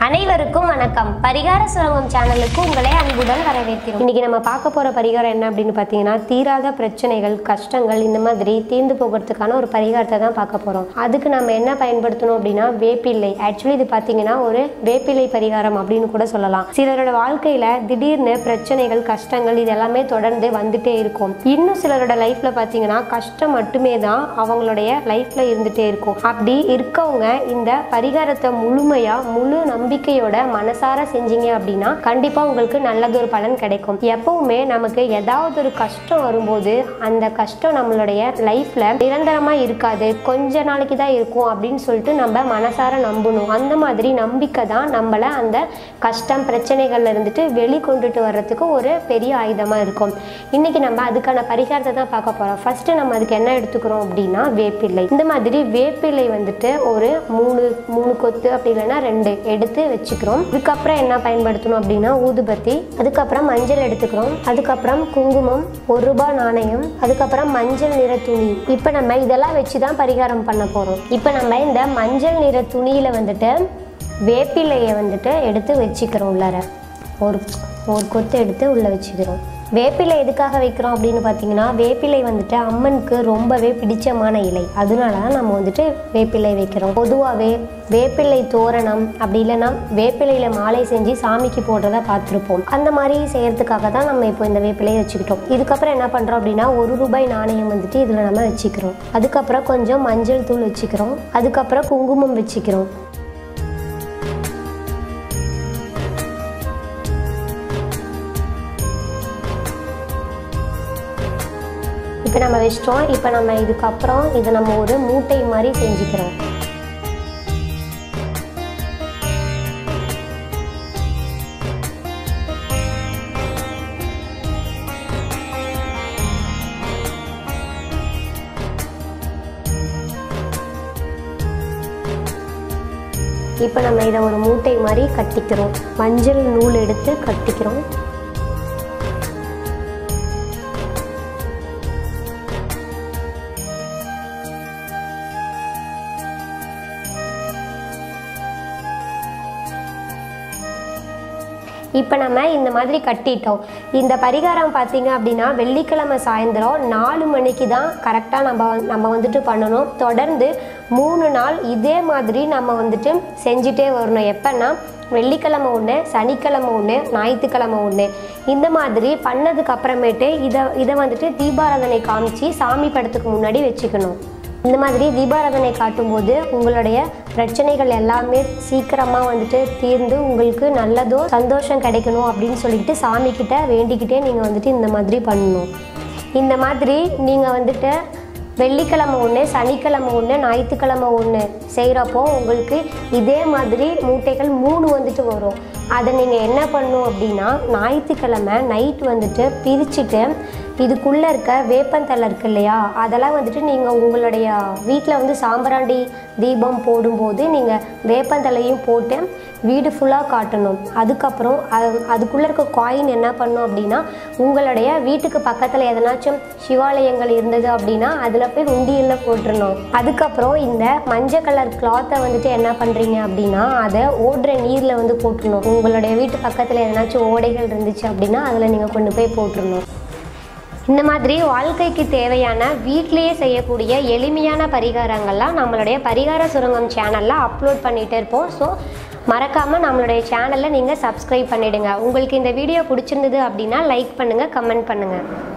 அனைவருக்கும் வணக்கம் பரிகார சுரங்கம் சேனலுக்கு உங்களை அன்புடன் வரவேற்கிறோம் இன்னைக்கு நம்ம பார்க்க போற பரிகாரம் என்ன அப்படின்னு பார்த்தீங்கன்னா தீராத பிரச்சனைகள் கஷ்டங்கள் இந்த மாதிரி தீர்ந்து போகிறதுக்கான ஒரு பரிகாரத்தை தான் பார்க்க போறோம் அதுக்கு நம்ம என்ன பயன்படுத்தணும் அப்படின்னா வேப்பிலை ஆக்சுவலி இது பார்த்தீங்கன்னா ஒரு வேப்பிலை பரிகாரம் அப்படின்னு கூட சொல்லலாம் சிலரோட வாழ்க்கையில திடீர்னு பிரச்சனைகள் கஷ்டங்கள் இது எல்லாமே தொடர்ந்து வந்துட்டே இருக்கும் இன்னும் சிலரோட லைஃப்ல பார்த்தீங்கன்னா கஷ்டம் மட்டுமே தான் அவங்களுடைய லைஃப்ல இருந்துட்டே இருக்கும் அப்படி இருக்கவங்க இந்த பரிகாரத்தை முழுமையா முழு நம்பிக்கையோட மனசார செஞ்சீங்க அப்படின்னா கண்டிப்பா உங்களுக்கு நல்லதொரு பலன் கிடைக்கும் எப்பவுமே நமக்கு ஏதாவது ஒரு கஷ்டம் வரும்போது அந்த கஷ்டம் நம்மளுடைய லைஃப்ல நிரந்தரமா இருக்காது கொஞ்ச நாளைக்கு தான் இருக்கும் அப்படின்னு சொல்லிட்டு நம்ம மனசார நம்பணும் அந்த மாதிரி நம்பிக்கை தான் நம்மள அந்த கஷ்டம் பிரச்சனைகள்ல இருந்துட்டு வெளிக்கொண்டுட்டு வர்றதுக்கு ஒரு பெரிய ஆயுதமா இருக்கும் இன்னைக்கு நம்ம அதுக்கான பரிகாரத்தை தான் பார்க்க போறோம் ஃபர்ஸ்ட் நம்ம அதுக்கு என்ன எடுத்துக்கிறோம் அப்படின்னா வேப்பிலை இந்த மாதிரி வேப்பிலை வந்துட்டு ஒரு மூணு மூணு கொத்து அப்படி இல்லைன்னா ரெண்டு எடுத்து வச்சுக்கிறோம் இதுக்கப்புறம் என்ன பயன்படுத்தணும் அப்படின்னா ஊதுபத்தி அதுக்கப்புறம் மஞ்சள் எடுத்துக்கிறோம் அதுக்கப்புறம் குங்குமம் ஒரு ரூபாய் நாணயம் அதுக்கப்புறம் மஞ்சள் நிற துணி இப்போ நம்ம இதெல்லாம் வச்சு தான் பரிகாரம் பண்ண போறோம் இப்போ நம்ம இந்த மஞ்சள் நிற துணியில வந்துட்டு வேப்பிலையை வந்துட்டு எடுத்து வச்சுக்கிறோம் உள்ளார ஒரு ஒரு கொத்து எடுத்து உள்ளே வச்சுக்கிறோம் வேப்பிலை எதுக்காக வைக்கிறோம் அப்படின்னு பார்த்தீங்கன்னா வேப்பிலை வந்துட்டு அம்மனுக்கு ரொம்பவே பிடிச்சமான இலை அதனால தான் நம்ம வந்துட்டு வேப்பிலை வைக்கிறோம் பொதுவாகவே வேப்பிலை தோரணம் அப்படி இல்லைன்னா வேப்பிலையில் மாலை செஞ்சு சாமிக்கு போடுறத பார்த்துருப்போம் அந்த மாதிரி செய்யறதுக்காக தான் நம்ம இப்போ இந்த வேப்பிலையை வச்சுக்கிட்டோம் இதுக்கப்புறம் என்ன பண்ணுறோம் அப்படின்னா ஒரு ரூபாய் நாணயம் வந்துட்டு இதில் நம்ம வச்சுக்கிறோம் அதுக்கப்புறம் கொஞ்சம் மஞ்சள் தூள் வச்சுக்கிறோம் அதுக்கப்புறம் குங்குமம் வச்சுக்கிறோம் இப்போ நம்ம வச்சிட்டோம் இப்போ நம்ம இதுக்கப்புறம் இதை நம்ம ஒரு மூட்டை மாதிரி செஞ்சுக்கிறோம் இப்போ நம்ம இதை ஒரு மூட்டை மாதிரி கட்டிக்கிறோம் மஞ்சள் நூல் எடுத்து கட்டிக்கிறோம் இப்போ நம்ம இந்த மாதிரி கட்டிட்டோம் இந்த பரிகாரம் பார்த்தீங்க அப்படின்னா வெள்ளிக்கிழமை சாயந்தரம் நாலு மணிக்கு தான் கரெக்டாக நம்ம வந்து- நம்ம வந்துட்டு பண்ணணும் தொடர்ந்து மூணு நாள் இதே மாதிரி நம்ம வந்துட்டு செஞ்சுட்டே வரணும் எப்போன்னா வெள்ளிக்கிழமை ஒன்று சனிக்கிழமை ஒன்று ஞாயிற்றுக்கிழமை ஒன்று இந்த மாதிரி பண்ணதுக்கு அப்புறமேட்டு இதை இதை வந்துட்டு தீபாராதனை காமிச்சு சாமி படத்துக்கு முன்னாடி வச்சுக்கணும் இந்த மாதிரி தீபாராதனை காட்டும்போது உங்களுடைய பிரச்சனைகள் எல்லாமே சீக்கிரமாக வந்துட்டு தீர்ந்து உங்களுக்கு நல்லதோ சந்தோஷம் கிடைக்கணும் அப்படின்னு சொல்லிட்டு சாமி கிட்ட வேண்டிக்கிட்டே நீங்கள் வந்துட்டு இந்த மாதிரி பண்ணணும் இந்த மாதிரி நீங்கள் வந்துட்டு வெள்ளிக்கிழமை ஒன்று சனிக்கிழமை ஒன்று ஞாயிற்றுக்கிழமை ஒன்று செய்கிறப்போ உங்களுக்கு இதே மாதிரி மூட்டைகள் மூணு வந்துட்டு வரும் அதை நீங்கள் என்ன பண்ணணும் அப்படின்னா ஞாயிற்றுக்கிழமை நைட் வந்துட்டு பிரிச்சுட்டு இதுக்குள்ளே இருக்க வேப்பந்தலை இருக்கு இல்லையா அதெல்லாம் வந்துட்டு நீங்கள் உங்களுடைய வீட்டில் வந்து சாம்பிராண்டி தீபம் போடும்போது நீங்கள் வேப்பந்தலையும் போட்டு வீடு ஃபுல்லாக காட்டணும் அதுக்கப்புறம் அது அதுக்குள்ளே இருக்க காயின் என்ன பண்ணும் அப்படின்னா உங்களுடைய வீட்டுக்கு பக்கத்தில் எதனாச்சும் சிவாலயங்கள் இருந்தது அப்படின்னா அதில் போய் உண்டியலில் போட்டுருணும் அதுக்கப்புறம் இந்த மஞ்சள் கலர் கிளாத்தை வந்துட்டு என்ன பண்ணுறீங்க அப்படின்னா அதை ஓடுற நீரில் வந்து போட்டுருணும் உங்களுடைய வீட்டு பக்கத்தில் எதனாச்சும் ஓடைகள் இருந்துச்சு அப்படின்னா அதில் நீங்கள் கொண்டு போய் போட்டுருணும் இந்த மாதிரி வாழ்க்கைக்கு தேவையான வீட்டிலேயே செய்யக்கூடிய எளிமையான பரிகாரங்கள்லாம் நம்மளுடைய பரிகார சுரங்கம் சேனலில் அப்லோட் பண்ணிகிட்டே இருப்போம் ஸோ மறக்காமல் நம்மளுடைய சேனலில் நீங்கள் சப்ஸ்கிரைப் பண்ணிடுங்க உங்களுக்கு இந்த வீடியோ பிடிச்சிருந்தது அப்படின்னா லைக் பண்ணுங்கள் கமெண்ட் பண்ணுங்கள்